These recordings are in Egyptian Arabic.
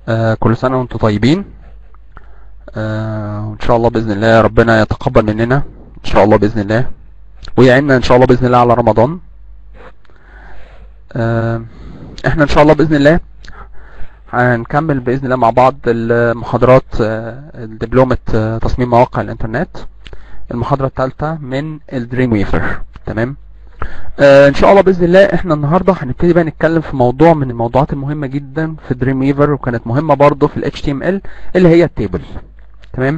آه كل سنة وانتم طيبين آه وان شاء الله بإذن الله ربنا يتقبل مننا ان شاء الله بإذن الله ويعيننا ان شاء الله بإذن الله على رمضان آه احنا ان شاء الله بإذن الله هنكمل بإذن الله مع بعض المحاضرات آه دبلومة آه تصميم مواقع الانترنت المحاضرة الثالثة من الدريم ويفر تمام آه ان شاء الله باذن الله احنا النهارده هنبتدي بقى نتكلم في موضوع من الموضوعات المهمه جدا في دريم ويفر وكانت مهمه برضه في ال HTML اللي هي التيبل تمام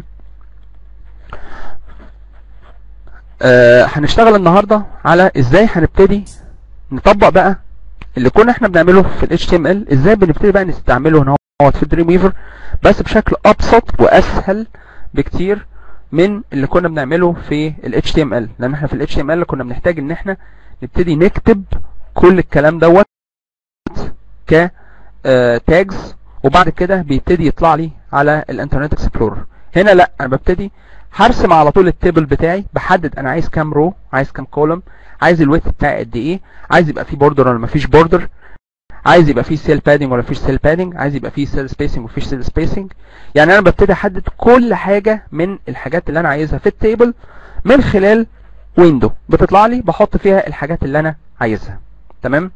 آه هنشتغل النهارده على ازاي هنبتدي نطبق بقى اللي كنا احنا بنعمله في ال HTML ازاي بنبتدي بقى نستعمله هنا في دريم ويفر بس بشكل ابسط واسهل بكتير من اللي كنا بنعمله في ال HTML لان احنا في ال HTML كنا بنحتاج ان احنا نبتدي نكتب كل الكلام دوت ك تاجز وبعد كده بيبتدي يطلع لي على الانترنت اكسبلورر هنا لا انا ببتدي هرسم على طول التيبل بتاعي بحدد انا عايز كام رو عايز كام كولوم عايز الويت بتاعي قد ايه عايز يبقى فيه بوردر ولا مفيش بوردر عايز يبقى فيه سيل بادنج ولا مفيش سيل بادنج عايز يبقى فيه سيل سبيسنج ومفيش سيل سبيسنج يعني انا ببتدي احدد كل حاجه من الحاجات اللي انا عايزها في التيبل من خلال ويندو بتطلع لي بحط فيها الحاجات اللي انا عايزها تمام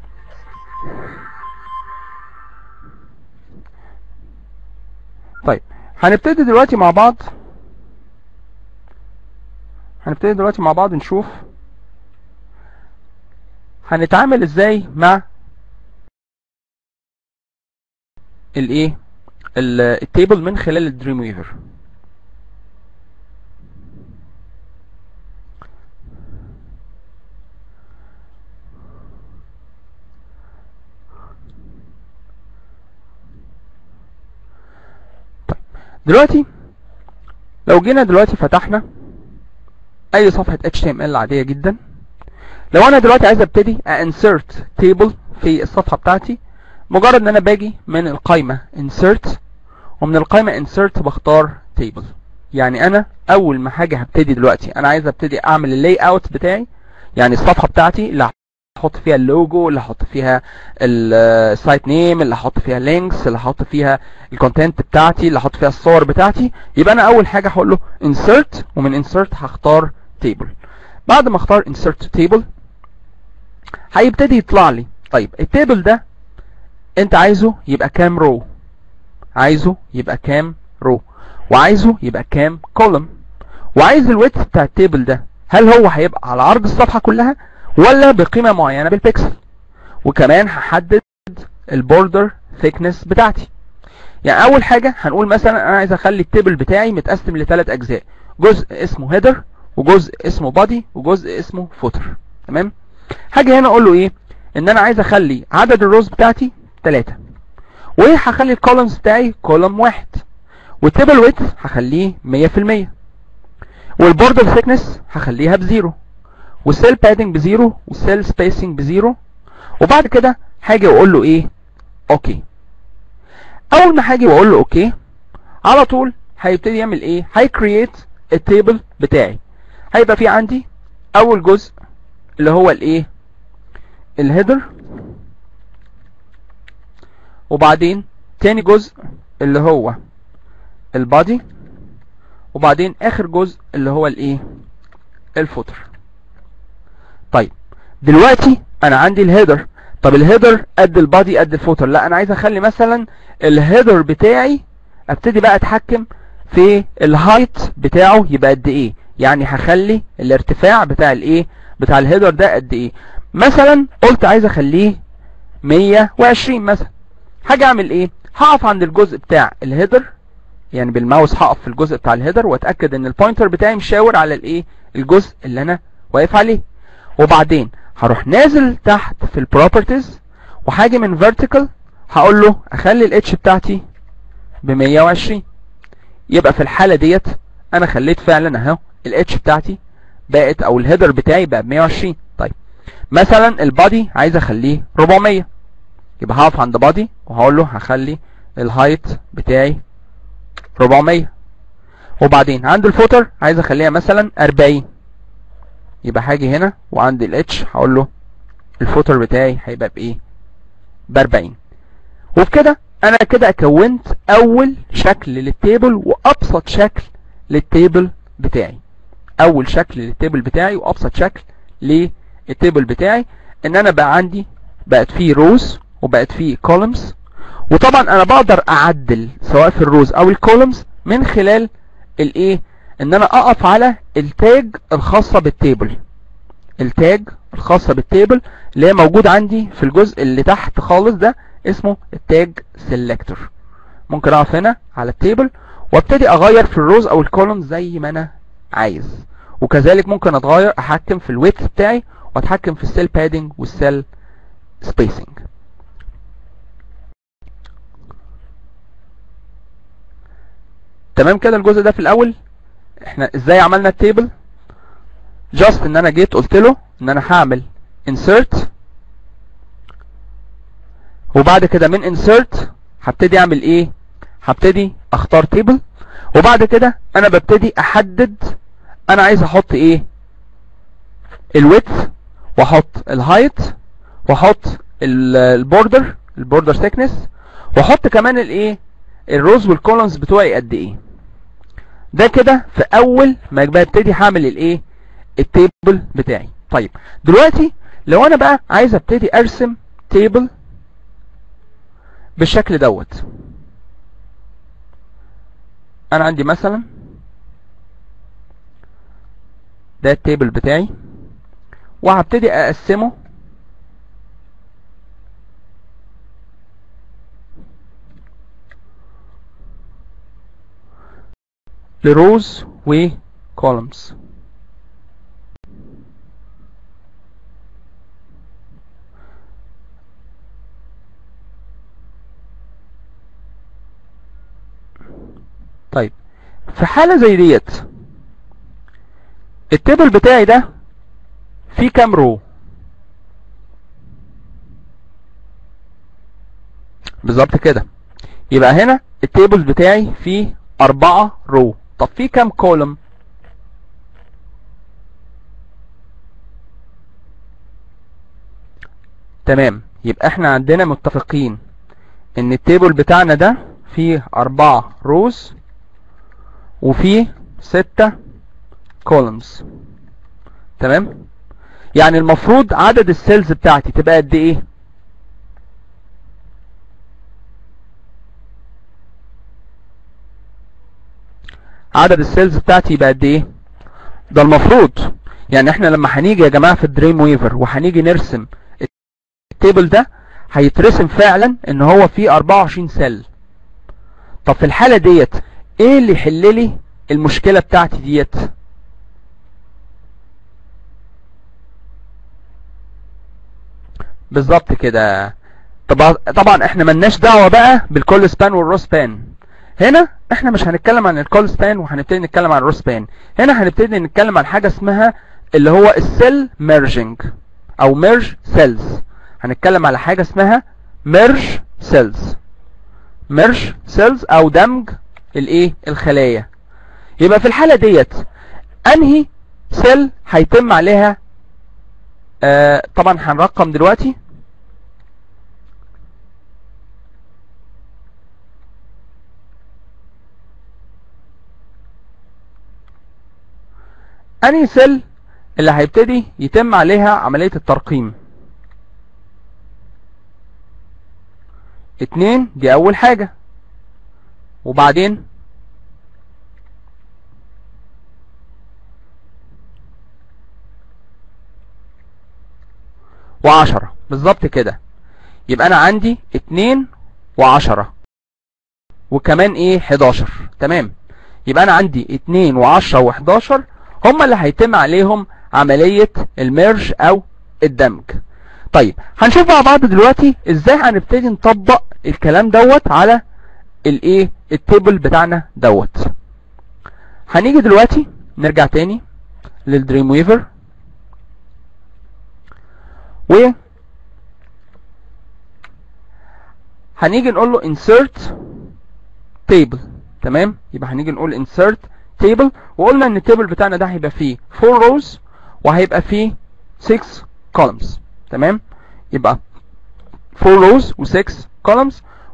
طيب هنبتدي دلوقتي مع بعض هنبتدي دلوقتي مع بعض نشوف هنتعامل ازاي مع الايه التيبل من خلال الدريم ويفر دلوقتي لو جينا دلوقتي فتحنا اي صفحة HTML عادية جدا لو انا دلوقتي عايز ابتدي insert table في الصفحة بتاعتي مجرد ان انا باجي من القائمة insert ومن القائمة insert بختار table يعني انا اول ما حاجة هبتدي دلوقتي انا عايز ابتدي اعمل اللاي اوت بتاعي يعني الصفحة بتاعتي اللي هحط فيها اللوجو اللي هحط فيها السايت نيم اللي هحط فيها لينكس اللي هحط فيها الكونتنت بتاعتي اللي هحط فيها الصور بتاعتي يبقى انا اول حاجة هقول له insert ومن insert هختار table بعد ما اختار insert table هيبتدي يطلع لي طيب التيبل ده انت عايزه يبقى كام رو عايزه يبقى كام رو وعايزه يبقى كام كولوم وعايز الويت بتاع التيبل ده هل هو هيبقى على عرض الصفحة كلها ولا بقيمة معينة بالبكسل وكمان هحدد البوردر ثيكنس بتاعتي يعني اول حاجة هنقول مثلا انا عايز اخلي التيبل بتاعي متقسم لثلاث اجزاء جزء اسمه هيدر وجزء اسمه بادي وجزء اسمه فوتر تمام حاجة هنا اقول له ايه ان انا عايز اخلي عدد الروز بتاعتي 3 وايه هخلي الكولومز بتاعي كولوم واحد والتيبل ويت هخليه 100% والبوردر ثيكنس هخليها بزيرو والسيل بادنج بزيرو والسيل سبيسنج بزيرو وبعد كده هاجي واقول له ايه اوكي اول ما هاجي واقول له اوكي على طول هيبتدي يعمل ايه هيكرييت التيبل بتاعي هيبقى في عندي اول جزء اللي هو الايه الهيدر وبعدين تاني جزء اللي هو البادي وبعدين اخر جزء اللي هو الايه الفوتر طيب دلوقتي انا عندي الهيدر طب الهيدر قد البادي قد الفوتر لا انا عايز اخلي مثلا الهيدر بتاعي ابتدي بقى اتحكم في الهايت بتاعه يبقى قد ايه يعني هخلي الارتفاع بتاع الايه بتاع الهيدر ده قد ايه مثلا قلت عايز اخليه 120 مثلا هاجي اعمل ايه هقف عند الجزء بتاع الهيدر يعني بالماوس هقف في الجزء بتاع الهيدر واتاكد ان البوينتر بتاعي مشاور على الايه الجزء اللي انا واقف عليه وبعدين هروح نازل تحت في البروبرتيز وهاجي من فيرتيكال هقول له اخلي الاتش بتاعتي ب 120 يبقى في الحاله ديت انا خليت فعلا اهو الاتش بتاعتي بقت او الهيدر بتاعي بقى ب 120 طيب مثلا البادي عايز اخليه 400 يبقى هقف عند بادي وهقول له هخلي الهايت بتاعي 400 وبعدين عند الفوتر عايز اخليها مثلا 40 يبقى هاجي هنا وعند الاتش هقول له الفوتر بتاعي هيبقى بايه ب 40 وبكده انا كده كونت اول شكل للتيبل وابسط شكل للتيبل بتاعي اول شكل للتيبل بتاعي وابسط شكل للتيبل بتاعي ان انا بقى عندي بقت فيه روز وبقت فيه كولمز وطبعا انا بقدر اعدل سواء في الروز او الكولمز من خلال الايه ان انا اقف على التاج الخاصة بالتيبل التاج الخاصة بالتيبل اللي هي موجود عندي في الجزء اللي تحت خالص ده اسمه التاج سيلكتور ممكن اقف هنا على التيبل وابتدي اغير في الروز او الكولوم زي ما انا عايز وكذلك ممكن اتغير احكم في الويت بتاعي واتحكم في السيل بادنج والسيل سبيسنج تمام كده الجزء ده في الاول احنا ازاي عملنا التيبل جاست ان انا جيت قلت له ان انا هعمل insert وبعد كده من insert هبتدي اعمل ايه هبتدي اختار تيبل وبعد كده انا ببتدي احدد انا عايز احط ايه الويدث واحط الهايت واحط البوردر البوردر thickness واحط كمان الايه الروز والكولونز بتوعي قد ايه ده كده في اول ما ببتدي هعمل الايه التيبل بتاعي طيب دلوقتي لو انا بقى عايز ابتدي ارسم تيبل بالشكل دوت انا عندي مثلا ده التيبل بتاعي وهبتدي اقسمه لروز وكولمز طيب في حالة زي ديت التيبل بتاعي ده فيه كام رو بالظبط كده يبقى هنا التيبل بتاعي فيه أربعة رو طب فيه كام كولوم تمام يبقى احنا عندنا متفقين ان التيبل بتاعنا ده فيه أربعة روز وفيه ستة كولومز تمام يعني المفروض عدد السيلز بتاعتي تبقى قد ايه عدد السيلز بتاعتي يبقى قد ايه ده المفروض يعني احنا لما هنيجي يا جماعه في الدريم ويفر وهنيجي نرسم التيبل ده هيترسم فعلا ان هو فيه 24 سيل طب في الحاله ديت ايه اللي يحل لي المشكله بتاعتي ديت بالظبط كده طبعا طبعا احنا ملناش دعوه بقى بالكول سبان والرو سبان هنا احنا مش هنتكلم عن الكول سبان وهنبتدي نتكلم عن الرو سبان هنا هنبتدي نتكلم عن حاجه اسمها اللي هو السيل ميرجنج او ميرج سيلز هنتكلم على حاجه اسمها ميرج سيلز ميرج سيلز او دمج الايه الخلايا يبقى في الحاله ديت انهي سيل هيتم عليها آه طبعا هنرقم دلوقتي انهي سيل اللي هيبتدي يتم عليها عملية الترقيم اتنين دي اول حاجة وبعدين وعشرة بالظبط كده يبقى انا عندي اتنين وعشرة وكمان ايه حداشر تمام يبقى انا عندي اتنين وعشرة وحداشر هما اللي هيتم عليهم عملية الميرج او الدمج طيب هنشوف مع بعض دلوقتي ازاي هنبتدي نطبق الكلام دوت على الايه التيبل بتاعنا دوت هنيجي دلوقتي نرجع تاني للدريم ويفر و هنيجي نقول له insert table تمام يبقى هنيجي نقول insert table وقلنا ان التيبل بتاعنا ده هيبقى فيه 4 rows وهيبقى فيه 6 columns تمام يبقى 4 rows و 6 columns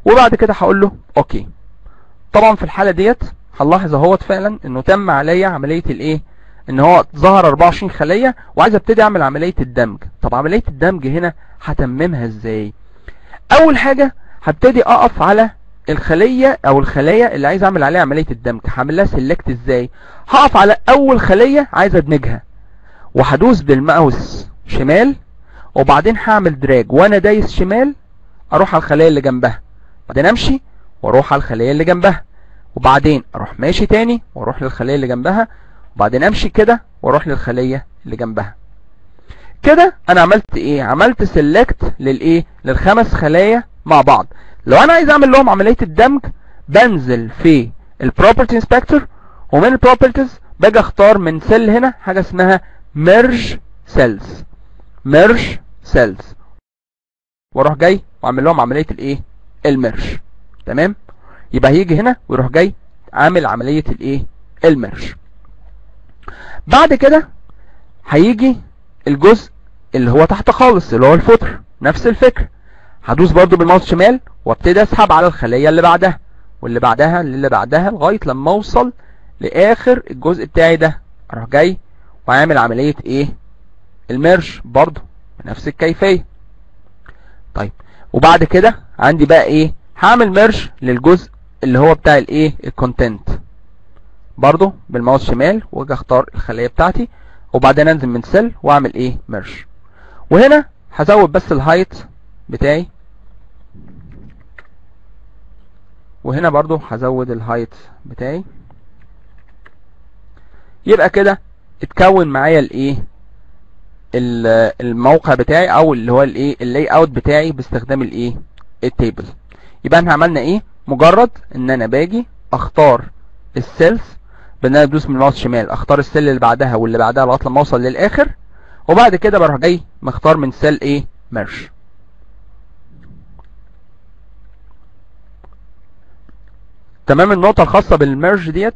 وبعد كده هقول له اوكي طبعا في الحالة ديت هنلاحظ اهوت فعلا انه تم عليا عملية الايه ان هو ظهر 24 خلية وعايز ابتدي اعمل عملية الدمج طب عملية الدمج هنا هتممها ازاي اول حاجة هبتدي اقف على الخلية او الخلايا اللي عايز اعمل عليها عملية الدمج هعمل لها سيلكت ازاي هقف على اول خلية عايز ادمجها وهدوس بالماوس شمال وبعدين هعمل دراج وانا دايس شمال اروح على الخلية اللي جنبها بعدين امشي واروح على الخلية اللي جنبها وبعدين اروح ماشي تاني واروح للخلية اللي جنبها وبعدين امشي كده واروح للخلية اللي جنبها كده انا عملت ايه عملت سيلكت للايه للخمس خلايا مع بعض لو انا عايز اعمل لهم عملية الدمج بنزل في البروبرتي انسبكتور ومن البروبرتيز باجي اختار من سيل هنا حاجة اسمها ميرج سيلز ميرج سيلز واروح جاي واعمل لهم عملية الايه الميرج تمام يبقى هيجي هنا ويروح جاي عامل عملية الايه الميرج بعد كده هيجي الجزء اللي هو تحت خالص اللي هو الفوتر نفس الفكر هدوس برضو بالماوس شمال وابتدي اسحب على الخلية اللي بعدها واللي بعدها اللي بعدها لغاية لما اوصل لاخر الجزء بتاعي ده اروح جاي وعامل عملية ايه الميرج برضو بنفس الكيفية طيب وبعد كده عندي بقى ايه هعمل ميرج للجزء اللي هو بتاع الايه الكونتنت برضو بالماوس شمال واجي اختار الخلية بتاعتي وبعدين انزل من سيل واعمل ايه ميرج وهنا هزود بس الهايت بتاعي وهنا برضو هزود الهايت بتاعي يبقى كده اتكون معايا الايه الموقع بتاعي او اللي هو الايه اللاي اوت بتاعي باستخدام الايه التيبل يبقى احنا عملنا ايه مجرد ان انا باجي اختار السيلز بان انا ادوس من الماوس شمال اختار السيل اللي بعدها واللي بعدها لغايه لما اوصل للاخر وبعد كده بروح جاي مختار من سيل ايه ميرج تمام النقطه الخاصه بالميرج ديت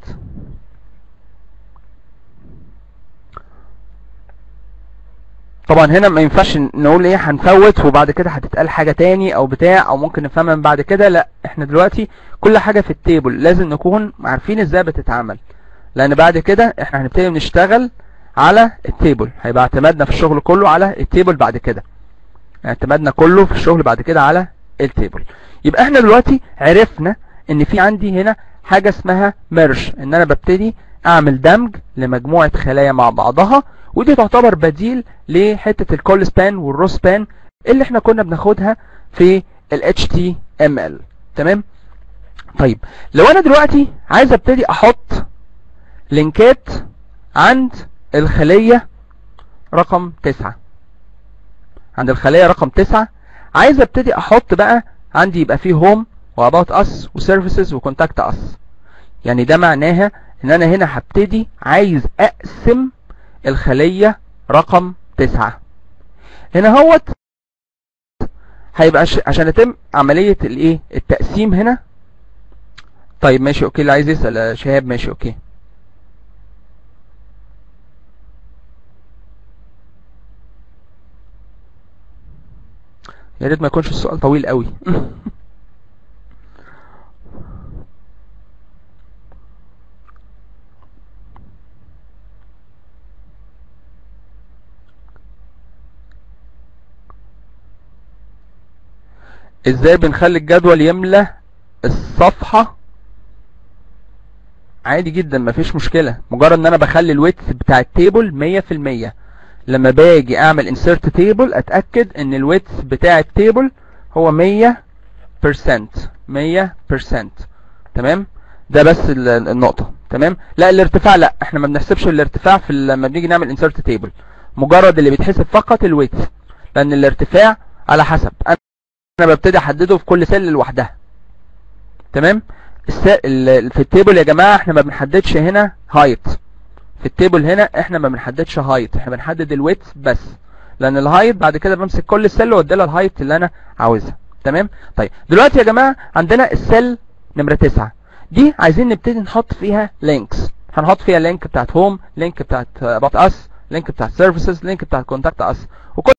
طبعا هنا ما ينفعش نقول ايه هنفوت وبعد كده هتتقال حاجة تاني او بتاع او ممكن نفهمها من بعد كده لا احنا دلوقتي كل حاجة في التيبل لازم نكون عارفين ازاي بتتعمل لان بعد كده احنا هنبتدي نشتغل على التيبل هيبقى اعتمادنا في الشغل كله على التيبل بعد كده اعتمادنا كله في الشغل بعد كده على التيبل يبقى احنا دلوقتي عرفنا ان في عندي هنا حاجة اسمها ميرج ان انا ببتدي اعمل دمج لمجموعة خلايا مع بعضها ودي تعتبر بديل لحتة الكول سبان والرو سبان اللي احنا كنا بناخدها في ال HTML تمام طيب لو انا دلوقتي عايز ابتدي احط لينكات عند الخلية رقم تسعة عند الخلية رقم تسعة عايز ابتدي احط بقى عندي يبقى فيه هوم واباوت اس وسيرفيسز وكونتاكت اس يعني ده معناها ان انا هنا هبتدي عايز اقسم الخلية رقم تسعة هنا هوت هيبقى عشان يتم عملية الايه التقسيم هنا طيب ماشي اوكي اللي عايز يسأل شهاب ماشي اوكي يا ريت ما يكونش السؤال طويل قوي ازاي بنخلي الجدول يملى الصفحة عادي جدا مفيش مشكلة مجرد ان انا بخلي الويتس بتاع التيبل مية في المية لما باجي اعمل insert تيبل اتأكد ان الويتس بتاع التيبل هو مية بيرسنت مية بيرسنت تمام ده بس النقطة تمام لا الارتفاع لا احنا ما بنحسبش الارتفاع في لما بنيجي نعمل insert تيبل مجرد اللي بيتحسب فقط الويتس لان الارتفاع على حسب انا ببتدي احدده في كل سيل لوحدها تمام في التيبل يا جماعة احنا ما بنحددش هنا هايت في التيبل هنا احنا ما بنحددش هايت احنا بنحدد الويت بس لان الهايت بعد كده بمسك كل سيل وادي لها الهايت اللي انا عاوزها تمام طيب دلوقتي يا جماعة عندنا السيل نمرة 9 دي عايزين نبتدي نحط فيها لينكس هنحط فيها لينك بتاعت هوم لينك بتاعت اباوت اس لينك بتاعت سيرفيسز لينك بتاعت كونتاكت اس وكل